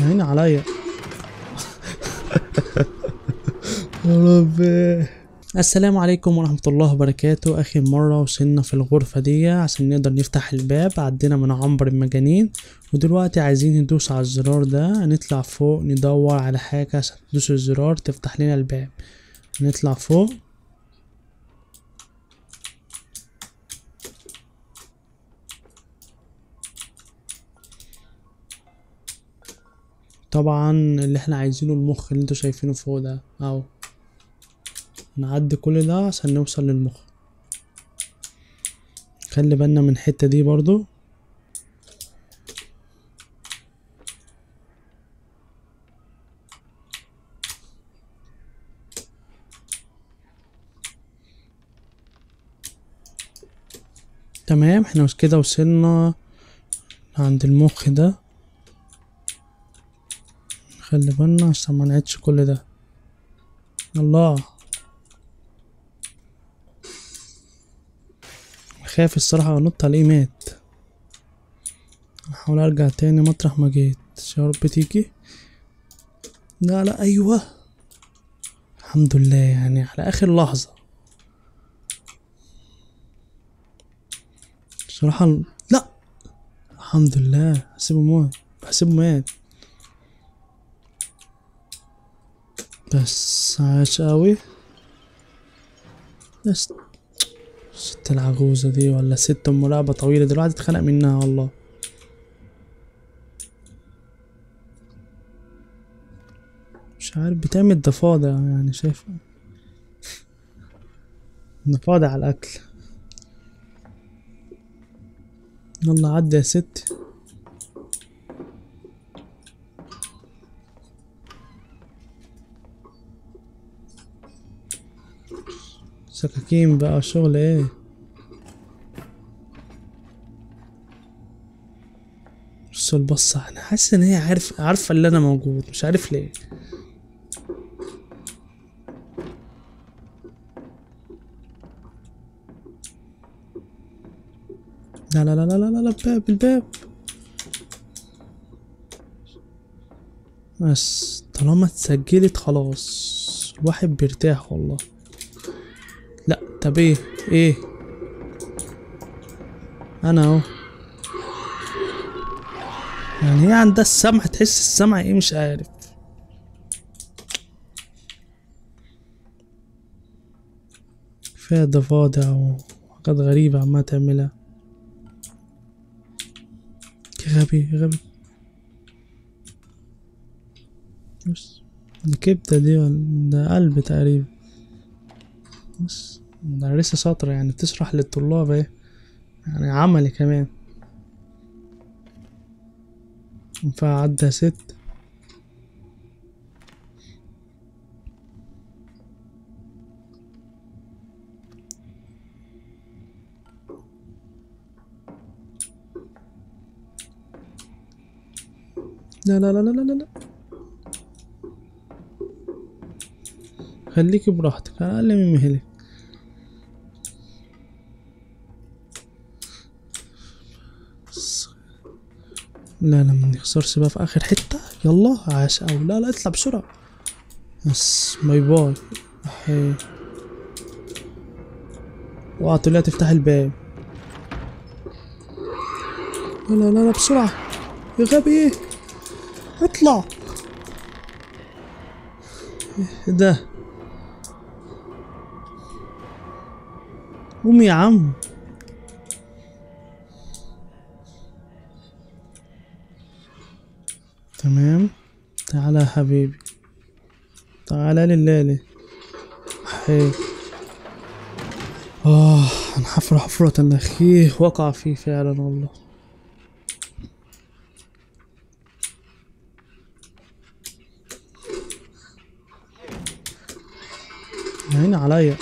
عيني عليا يا ربي السلام عليكم ورحمة الله وبركاته آخر مرة وصلنا في الغرفة دي عشان نقدر نفتح الباب عدينا من عنبر المجانين ودلوقتي عايزين ندوس على الزرار ده نطلع فوق ندور على حاجة عشان تدوس الزرار تفتح لنا الباب نطلع فوق طبعا اللي احنا عايزينه المخ اللي انتوا شايفينه فوق ده اهو نعدي كل ده عشان نوصل للمخ خلي بالنا من الحتة دي برضو تمام احنا مش كده وصلنا عند المخ ده خلي بالنا عشان ما نعيدش كل ده الله خايف الصراحة انط عليه مات احاول ارجع تاني مطرح ما جيت يا رب تيجي لا لا ايوه الحمد لله يعني على اخر لحظة الصراحة لا الحمد لله حسيبه موت بحسبه مات بس عاش قوي بس ست العجوزة دي ولا ست ام رقبة طويلة دي الواحد اتخنق منها والله مش عارف بتعمل ضفادع يعني شايف ضفادع على الأكل يلا عدي يا ست سكاكين بقى شغل ايه بصوا البصة انا حاسس ان هي عارف عارفة اللي انا موجود مش عارف ليه لا لا لا لا لا لا الباب الباب بس طالما اتسجلت خلاص الواحد بيرتاح والله لا طب ايه ايه انا اهو يعني هي عندها السمع تحس السمع ايه مش عارف فيها ضفادع وحاجات غريبة عمالة تعملها يا غبي يا غبي بس دي كبدة دي ولا ده قلب تقريبا بس مدرسة شاطرة يعني بتشرح للطلاب ايه يعني عملي كمان ينفع عدى ست لا لا لا لا لا لا خليكي براحتك اقل من مهلك لا لا ما نخسرش بقى في اخر حته يلا عاش او لا لا اطلع بسرعه بس باي باي احي اوعى تقولي تفتح الباب لا لا لا لا بسرعه يا غبي اطلع ايه ده قوم يا عم تمام تعالى يا حبيبي تعالى لليلي حي آه أنا حفرة حفرة أخيه وقع فيه فعلا والله عيني عليا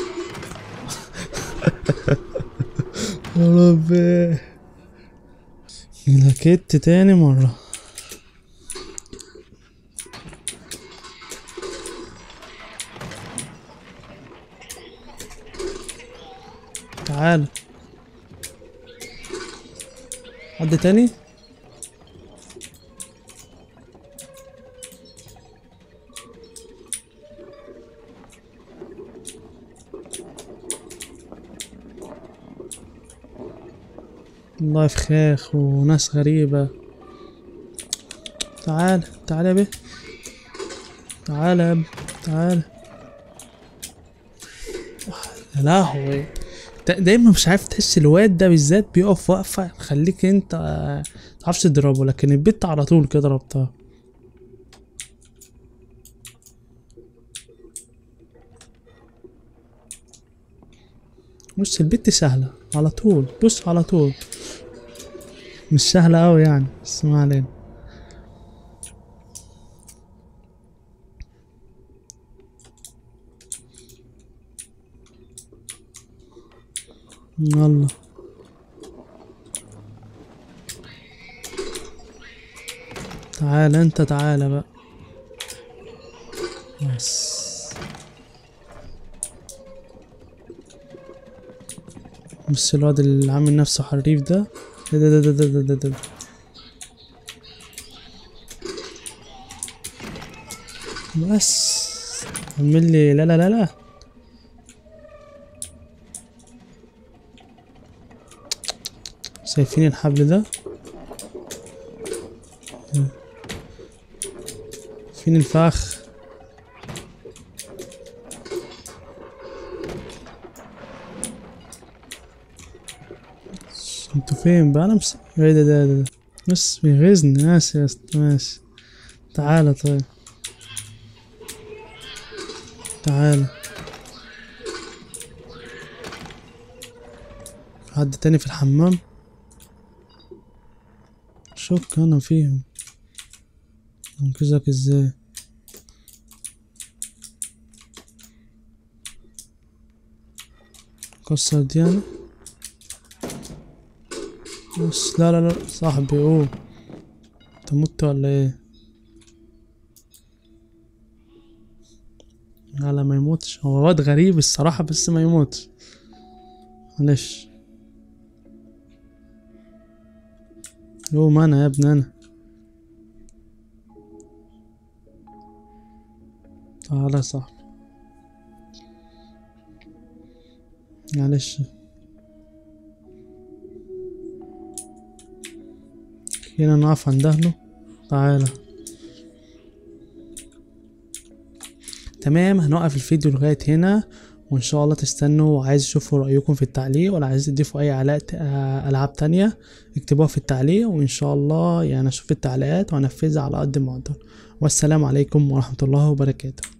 يا ربي لكيت تاني مرة تعال حد تاني والله فخاخ وناس غريبة تعال تعال يا بيه تعال يا ابني تعال يا لهوي دا- دايما مش عارف تحس الواد ده بالذات بيقف وقفة خليك انت آه، متعرفش تضربه لكن البت على طول كده ربطها بص البت سهلة على طول بص على طول مش سهلة أوي يعني بس ما علينا يلا تعال انت تعال بقى بس بص الواد اللي عامل نفسه حريف ده ده ده ده ده ده ده, ده. بس عمل لي لا لا لا لا شايفين الحبل ده فين الفخ انتوا فين بقى انا مس... ايه ده ده ده بس بيغيظني ماشي يا اسطى ماشي تعالى طيب تعالى في حد تاني في الحمام شك انا فيهم انقذك ازاي كسر دي يعني بس لا لا لا صاحبي قوم انت مت ولا ايه لا لا ما يموتش هو واد غريب الصراحة بس ما يموتش معلش قوم انا يا ابني انا تعالى يا صاحبي معلش هنا نقف عند اهله تعالى تمام هنوقف الفيديو لغاية هنا وان شاء الله تستنوا وعايز اشوفوا رأيكم في التعليق ولا عايز تضيفوا اي علاء آه، العاب تانية اكتبوها في التعليق وان شاء الله يعني اشوف التعليقات وانفذها على قد ما اقدر والسلام عليكم ورحمة الله وبركاته